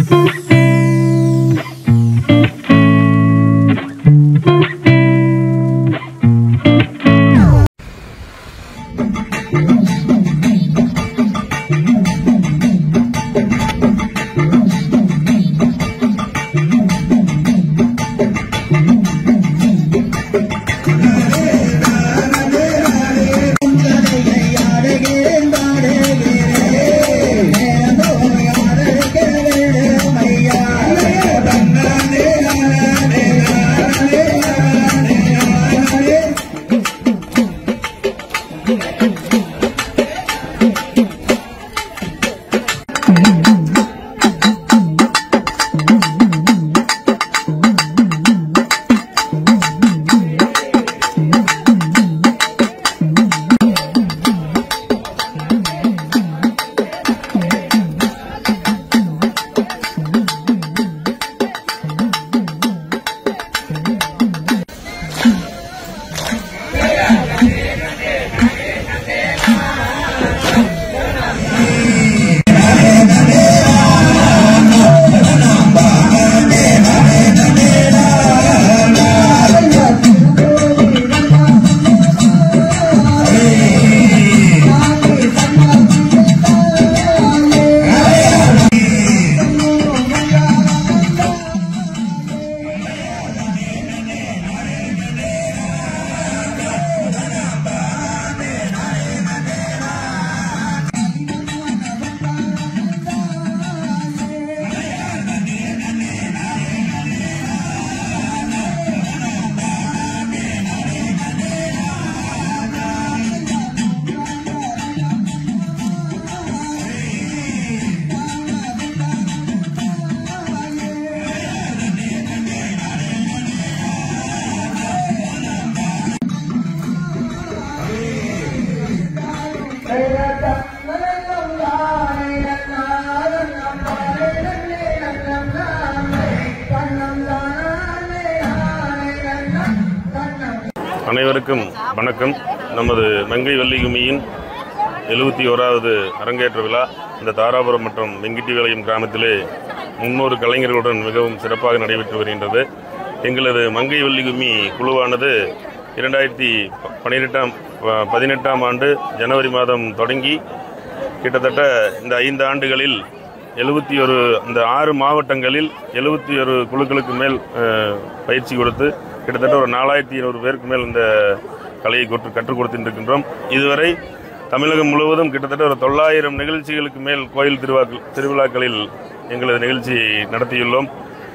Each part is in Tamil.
அனைவருக்கும் வணக்கம் நமது மங்கை வள்ளிகுமியின் எழுபத்தி ஓராவது அரங்கேற்ற விழா இந்த தாராபுரம் மற்றும் வெங்கிட்டிபாளையம் கிராமத்திலே முன்னூறு கலைஞர்களுடன் மிகவும் சிறப்பாக நடைபெற்று வருகின்றது எங்களது மங்கை வள்ளிகுமி குழுவானது இரண்டாயிரத்தி பன்னிரெண்டாம் பதினெட்டாம் ஆண்டு ஜனவரி மாதம் தொடங்கி கிட்டத்தட்ட இந்த ஐந்து ஆண்டுகளில் எழுபத்தி ஒரு இந்த ஆறு மாவட்டங்களில் எழுபத்தி ஒரு குழுக்களுக்கு மேல் அஹ், பயிற்சி கொடுத்து கிட்டத்தட்ட ஒரு நாலாயிரத்தி ஐநூறு பேருக்கு மேல் இந்த கலையை கொற்று கற்றுக் கொடுத்திருக்கின்றோம் இதுவரை தமிழகம் முழுவதும் கிட்டத்தட்ட ஒரு தொள்ளாயிரம் நிகழ்ச்சிகளுக்கு மேல் கோயில் திருவாக்கள் திருவிழாக்களில் எங்களது நிகழ்ச்சி நடத்தியுள்ளோம்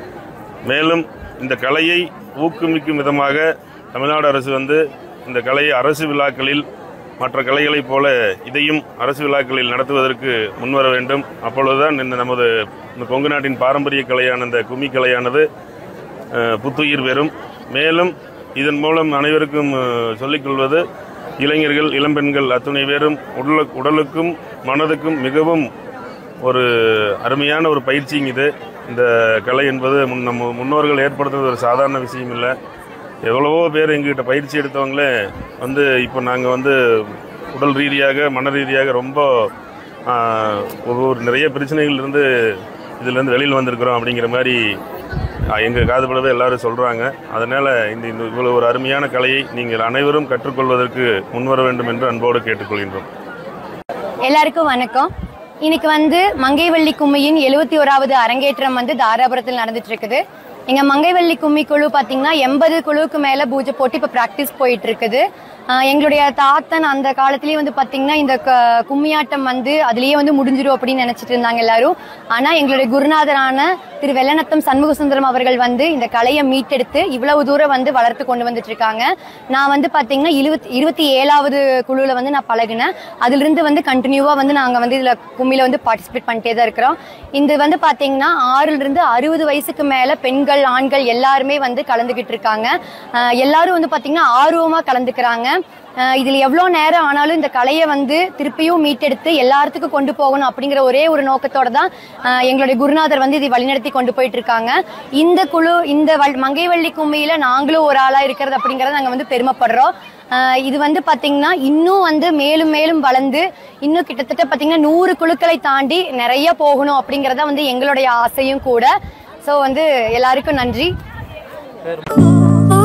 மேலும் இந்த கலையை ஊக்குவிக்கும் விதமாக தமிழ்நாடு அரசு வந்து இந்த கலையை அரசு விழாக்களில் மற்ற கலைகளைப் போல இதையும் அரசு விழாக்களில் நடத்துவதற்கு முன்வர வேண்டும் அப்பொழுதுதான் இந்த நமது இந்த கொங்கு நாட்டின் பாரம்பரிய கலையான இந்த கும்மி கலையானது அஹ், புத்துயிர் பெறும் மேலும் இதன் மூலம் அனைவருக்கும் அஹ், சொல்லிக்கொள்வது இளைஞர்கள் இளம்பெண்கள் அத்துணை பேரும் உடல உடலுக்கும் மனதுக்கும் மிகவும் ஒரு அருமையான ஒரு பயிற்சிங்க இது இந்த கலை என்பது முன் நம்ம முன்னோர்கள் ஏற்படுத்துறது ஒரு சாதாரண விஷயம் இல்லை எவ்வளவோ பேர் எங்ககிட்ட பயிற்சி எடுத்தவங்களே வந்து இப்போ நாங்கள் வந்து உடல் ரீதியாக மன ரீதியாக ரொம்ப ஆஹ், ஒவ்வொரு நிறைய பிரச்சனைகள் இருந்து இதுலேருந்து வெளியில் வந்திருக்கிறோம் அப்படிங்கிற மாதிரி எங்கள் காதுபடவே எல்லாரும் சொல்கிறாங்க அதனால் இந்த இந்த இவ்வளோ ஒரு அருமையான கலையை நீங்கள் அனைவரும் கற்றுக்கொள்வதற்கு முன்வர வேண்டும் என்று அன்போடு கேட்டுக்கொள்கின்றோம் எல்லாருக்கும் வணக்கம் இன்னைக்கு வந்து மங்கைவள்ளி கும்மியின் எழுபத்தி ஓராவது அரங்கேற்றம் வந்து தாராபுரத்தில் நடந்துட்டு இருக்குது எங்க மங்கைவள்ளி கும்மி குழு பாத்தீங்கன்னா எண்பது குழுவுக்கு மேல பூஜை போட்டு இப்ப பிராக்டிஸ் போயிட்டு இருக்குது ஆஹ் எங்களுடைய தாத்தன் அந்த காலத்திலேயே வந்து பாத்தீங்கன்னா இந்த க- கும்மியாட்டம் வந்து அதுலயே வந்து முடிஞ்சிரும் அப்படின்னு நினைச்சிட்டு இருந்தாங்க எல்லாரும் ஆனா எங்களுடைய குருநாதரான திரு வெள்ளநத்தம் சண்முக சுந்தரம் அவர்கள் வந்து இந்த கலையை மீட்டெடுத்து இவ்வளவு தூரம் வந்து வளர்த்து கொண்டு வந்துட்டு இருக்காங்க நான் வந்து பாத்தீங்கன்னா இருபத்தி இருபத்தி ஏழாவது குழுல வந்து நான் பழகினேன் அதுல இருந்து வந்து கண்டினியூவா வந்து நாங்க வந்து இதுல கும்மியில வந்து பார்ட்டிசிபேட் பண்ணிட்டே தான் இருக்கிறோம் இது வந்து பாத்தீங்கன்னா ஆறுல இருந்து அறுபது வயசுக்கு மேல பெண்கள் ஆண்கள் எல்லாருமே வந்து கலந்துகிட்டு இருக்காங்க அஹ் எல்லாரும் வந்து பாத்தீங்கன்னா ஆர்வமா கலந்துக்கிறாங்க அஹ் இதுல எவ்வளவு நேரம் ஆனாலும் இந்த கலையை வந்து திருப்பியும் மீட்டெடுத்து எல்லாத்துக்கும் கொண்டு போகணும் அப்படிங்கிற ஒரே ஒரு நோக்கத்தோட தான் அஹ் எங்களுடைய குருநாதர் வந்து இதை வழிநடத்தி கொண்டு போயிட்டு இருக்காங்க இந்த குழு இந்த வல்- மங்கைவள்ளி கும்மியில நாங்களும் ஒரு ஆளா இருக்கிறது அப்படிங்கறத நாங்க வந்து பெருமைப்படுறோம் ஆஹ் இது வந்து பாத்தீங்கன்னா இன்னும் வந்து மேலும் மேலும் வளர்ந்து இன்னும் கிட்டத்தட்ட பாத்தீங்கன்னா நூறு குழுக்களை தாண்டி நிறைய போகணும் அப்படிங்கறத வந்து எங்களுடைய ஆசையும் கூட ஸோ வந்து எல்லாருக்கும் நன்றி Oh